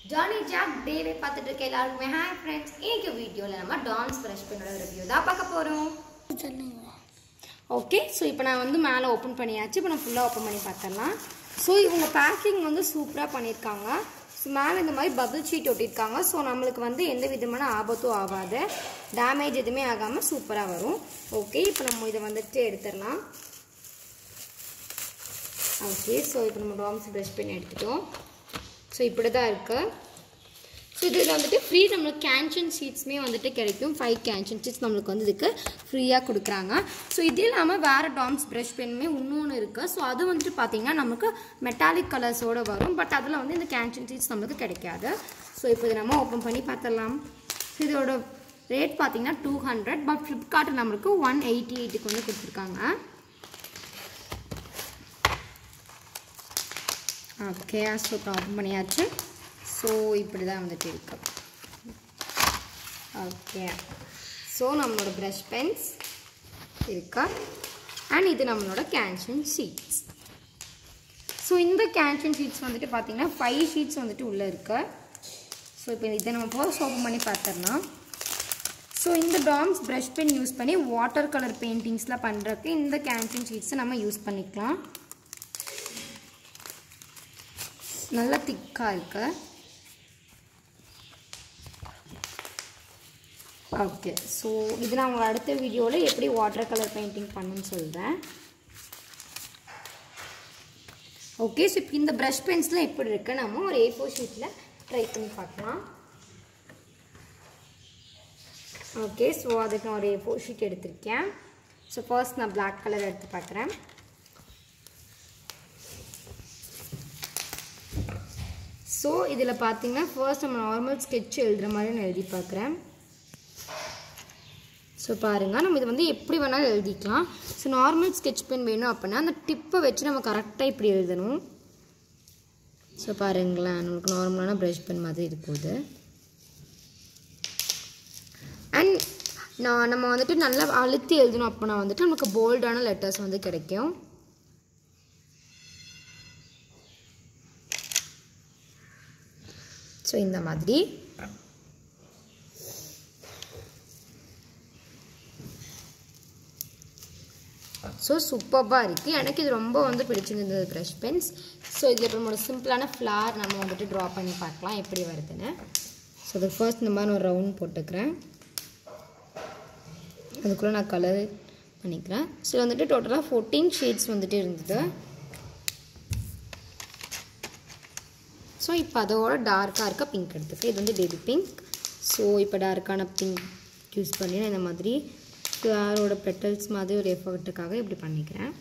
Johnny jack டேவே பார்த்துட்டு இருக்க எல்லாருக்குமே ஹாய் ஃப்ரெண்ட்ஸ் இன்னைக்கு வீடியோவில் நம்ம டான்ஸ் ப்ரஷ் பண்ணோட ரிவ்யூ தான் பார்க்க போகிறோம் ஓகே ஸோ இப்போ நான் வந்து மேலே ஓப்பன் பண்ணியாச்சு இப்போ நான் ஃபுல்லாக ஓப்பன் பண்ணி பார்த்துடலாம் ஸோ இவங்க பேக்கிங் வந்து சூப்பராக பண்ணியிருக்காங்க ஸோ மேலே இந்த மாதிரி பபிள் ஷீட் ஒட்டியிருக்காங்க ஸோ நம்மளுக்கு வந்து எந்த விதமான ஆபத்தும் ஆகாது டேமேஜ் எதுவுமே ஆகாமல் சூப்பராக வரும் ஓகே இப்போ நம்ம இதை வந்துட்டு எடுத்துடலாம் ஓகே ஸோ இப்போ நம்ம டாம்ஸ் ப்ரஷ் பண்ணி எடுத்துட்டோம் ஸோ இப்படி தான் இருக்குது ஸோ இதில் வந்துட்டு ஃப்ரீ நம்மளுக்கு கேன்சன் ஷீட்ஸுமே வந்துட்டு கிடைக்கும் ஃபைவ் கேன்சன் ஷீட்ஸ் நம்மளுக்கு வந்து இதுக்கு ஃப்ரீயாக கொடுக்குறாங்க ஸோ இது இல்லாமல் வேறு டாம்ஸ் ப்ரஷ் பென்னுமே இன்னொன்று இருக்குது ஸோ அது வந்துட்டு பார்த்தீங்கன்னா நமக்கு மெட்டாலிக் கலர்ஸோடு வரும் பட் அதில் வந்து இந்த கேன்சன் ஷீட்ஸ் நம்மளுக்கு கிடைக்காது ஸோ இப்போ இதை நம்ம ஓப்பன் பண்ணி பார்த்துடலாம் ஸோ இதோட ரேட் பார்த்தீங்கன்னா டூ ஹண்ட்ரட் பட் ஃப்ளிப்கார்ட் நம்மளுக்கு ஒன் எயிட்டி எயிட்டுக்கு வந்து கொடுத்துருக்காங்க ஓகே ஸோ ஓப்பன் பண்ணியாச்சு ஸோ இப்படி தான் வந்துட்டு இருக்கு ஓகே ஸோ நம்மளோட ப்ரஷ் பென்ஸ் இருக்கா அண்ட் இது நம்மளோட கேன்சன் ஷீட்ஸ் ஸோ இந்த கேன்சன் ஷீட்ஸ் வந்துட்டு பார்த்தீங்கன்னா ஃபைவ் ஷீட்ஸ் வந்துட்டு உள்ளே இருக்கு ஸோ இப்போ இதை நம்ம போக ஓப்பன் பண்ணி பார்த்துடலாம் ஸோ இந்த டாம்ஸ் ப்ரஷ் பென் யூஸ் பண்ணி வாட்டர் கலர் பெயிண்டிங்ஸ்லாம் பண்ணுறதுக்கு இந்த கேன்சன் ஷீட்ஸை நம்ம யூஸ் பண்ணிக்கலாம் நல்லா திக்காக இருக்கு ஓகே ஸோ இது நான் உங்கள் அடுத்த வீடியோவில் எப்படி வாட்டர் கலர் பெயிண்டிங் பண்ணுன்னு சொல்கிறேன் ஓகே ஸோ இப்போ இந்த ப்ரஷ் பென்ஸ்லாம் எப்படி இருக்கு நம்ம ஒரு ஏ ஃபோர் ஷீட்டில் ட்ரை பண்ணி பார்க்கலாம் ஓகே ஸோ அதுக்கு நான் ஒரு ஏ ஃபோர் ஷீட் எடுத்திருக்கேன் ஸோ ஃபர்ஸ்ட் நான் பிளாக் கலர் எடுத்து பார்க்குறேன் ஸோ இதில் பார்த்தீங்கன்னா ஃபர்ஸ்ட் நம்ம நார்மல் ஸ்கெட்ச் எழுதுகிற மாதிரி நான் எழுதி பார்க்குறேன் ஸோ பாருங்கள் நம்ம இது வந்து எப்படி வேணாலும் எழுதிக்கலாம் ஸோ நார்மல் ஸ்கெட்ச் பென் வேணும் அப்படின்னா அந்த டிப்பை வச்சு நம்ம கரெக்டாக இப்படி எழுதணும் ஸோ பாருங்களேன் நமக்கு நார்மலான ப்ரஷ் பென் மாதிரி இருக்குது அண்ட் நான் நம்ம வந்துட்டு நல்லா அழுத்தி எழுதணும் அப்படின்னா வந்துட்டு நமக்கு போல்டான லெட்டர்ஸ் வந்து கிடைக்கும் ஸோ இந்த மாதிரி ஸோ சூப்பராக இருக்குது எனக்கு இது ரொம்ப வந்து பிடிச்சிருந்தது ப்ரஷ் பென்ஸ் ஸோ இதில் இப்போ நம்மளோட சிம்பிளான ஃப்ளார் நம்ம வந்துட்டு ட்ரா பண்ணி பார்க்கலாம் எப்படி வருதுன்னு ஸோ அது ஃபர்ஸ்ட் இந்த மாதிரி ஒரு ரவுண்ட் போட்டுக்கிறேன் அதுக்குள்ளே நான் கலர் பண்ணிக்கிறேன் ஸோ வந்துட்டு டோட்டலாக ஃபோர்டீன் ஷேட்ஸ் வந்துட்டு இருந்தது ஸோ இப்போ அதோட டார்க்காக இருக்க பிங்க் எடுத்துக்கிறேன் இது வந்து பேபி பிங்க் ஸோ இப்போ டார்க்கான பிங்க் யூஸ் பண்ணி நான் இந்த மாதிரி ஃப்ளாரோட பெட்டல்ஸ் மாதிரி ஒரு எஃபர்ட்டுக்காக இப்படி பண்ணிக்கிறேன்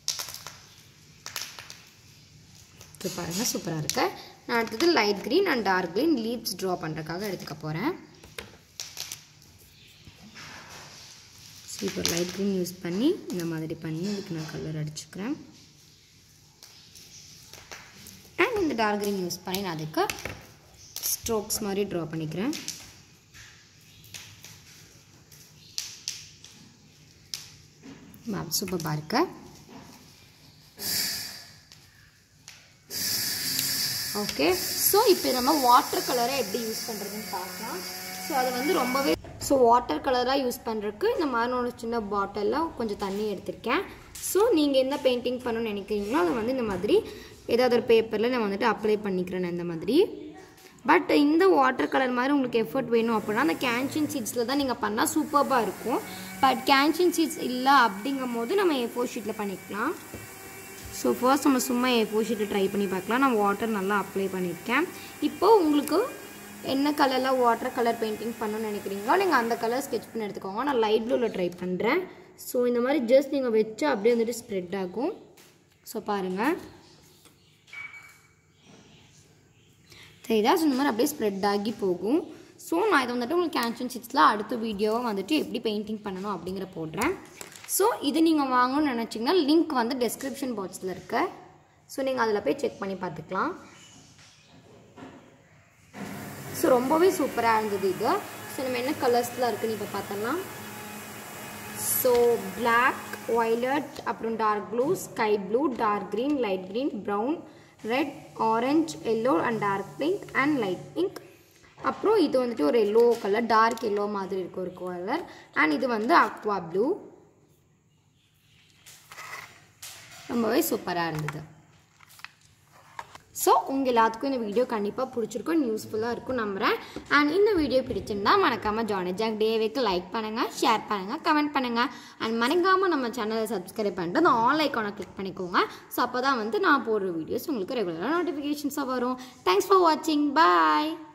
ஸோ பாருங்கள் சூப்பராக இருக்கு நான் அடுத்தது light green and dark green leaves draw பண்ணுறதுக்காக எடுத்துக்க போகிறேன் ஸோ இப்போ லைட் க்ரீன் யூஸ் பண்ணி இந்த மாதிரி பண்ணி இதுக்கு நான் கலர் அடிச்சுக்கிறேன் அண்ட் இந்த டார்க் க்ரீன் யூஸ் பண்ணி நான் அதுக்கு ஸ்ட்ரோக்ஸ் மாதிரி ட்ரா பண்ணிக்கிறேன் மேம் சூப்பராக இருக்கு ஓகே ஸோ இப்போ நம்ம வாட்டர் கலரை எப்படி யூஸ் பண்ணுறதுன்னு பார்க்கலாம் ஸோ அது வந்து ரொம்பவே ஸோ வாட்டர் கலராக யூஸ் பண்ணுறதுக்கு இந்த மாதிரி ஒரு சின்ன பாட்டிலில் கொஞ்சம் தண்ணி எடுத்திருக்கேன் ஸோ நீங்கள் என்ன பெயிண்டிங் பண்ணணும்னு நினைக்கிறீங்களோ அதை வந்து இந்த மாதிரி ஏதாவது ஒரு பேப்பரில் நான் வந்துட்டு அப்ளை பண்ணிக்கிறேன் நான் இந்த மாதிரி பட் இந்த வாட்டர் கலர் மாதிரி உங்களுக்கு எஃபர்ட் வேணும் அப்படின்னா அந்த கேன்சின் சீட்ஸில் தான் நீங்கள் பண்ணால் சூப்பராக இருக்கும் பட் கேன்சின் சீட்ஸ் இல்லை அப்படிங்கும் போது நம்ம ஏ ஃபோர் ஷீட்டில் பண்ணிக்கலாம் ஸோ ஃபர்ஸ்ட் நம்ம சும்மா ஏ ஃபோர் ஷீட்டை ட்ரை பண்ணி பார்க்கலாம் நான் வாட்டர் நல்லா அப்ளை பண்ணியிருக்கேன் இப்போது உங்களுக்கு என்ன கலரில் வாட்டர் கலர் பெயிண்டிங் பண்ணணும்னு நினைக்கிறீங்களோ நீங்கள் அந்த கலர் ஸ்கெச் பண்ணி எடுத்துக்கோங்க நான் லைட் ப்ளூவில் ட்ரை பண்ணுறேன் ஸோ இந்த மாதிரி ஜஸ்ட் நீங்கள் வச்சு அப்படியே வந்துட்டு ஸ்ப்ரெட் ஆகும் ஸோ பாருங்கள் சரிதா ஸோ இந்த மாதிரி அப்படியே ஸ்ப்ரெட் ஆகி போகும் ஸோ நான் இதை வந்துட்டு உங்களுக்கு கேன்சன் ஷீட்ஸில் அடுத்த வீடியோவை வந்துட்டு எப்படி பெயிண்டிங் பண்ணணும் அப்படிங்கிற போடுறேன் ஸோ இது நீங்கள் வாங்கணும்னு நினச்சிங்கன்னா லிங்க் வந்து டெஸ்கிரிப்ஷன் பாக்ஸில் இருக்கு ஸோ நீங்கள் அதில் போய் செக் பண்ணி பார்த்துக்கலாம் ஸோ ரொம்பவே சூப்பராக இருந்தது இது ஸோ நம்ம என்ன கலர்ஸ்லாம் இருக்குன்னு இப்போ பார்த்தலாம் ஸோ பிளாக் ஒய்லட் அப்புறம் dark blue sky blue dark green light green brown red orange yellow and dark pink and light pink அப்புறம் இது வந்துட்டு ஒரு எல்லோ கலர் டார்க் எல்லோ மாதிரி இருக்கும் ஒரு கலர் அண்ட் இது வந்து அக்வா ப்ளூ ரொம்பவே சூப்பராக இருந்தது ஸோ உங்கள் எல்லாத்துக்கும் இந்த வீடியோ கண்டிப்பாக பிடிச்சிருக்கும் யூஸ்ஃபுல்லாக இருக்கும் நம்புகிறேன் அண்ட் இந்த வீடியோ பிடிச்சிருந்தா மறக்காமல் ஜானி ஜாக் டேவேக்கு லைக் பண்ணுங்கள் ஷேர் பண்ணுங்கள் கமெண்ட் பண்ணுங்கள் அண்ட் மறக்காமல் நம்ம சேனலை சப்ஸ்கிரைப் பண்ணிட்டு அந்த ஆல் ஐக்கானை கிளிக் பண்ணிக்கோங்க ஸோ அப்போ தான் வந்து நான் போடுற வீடியோஸ் உங்களுக்கு ரெகுலராக நோட்டிஃபிகேஷன்ஸாக வரும் தேங்க்ஸ் ஃபார் வாட்சிங் பாய்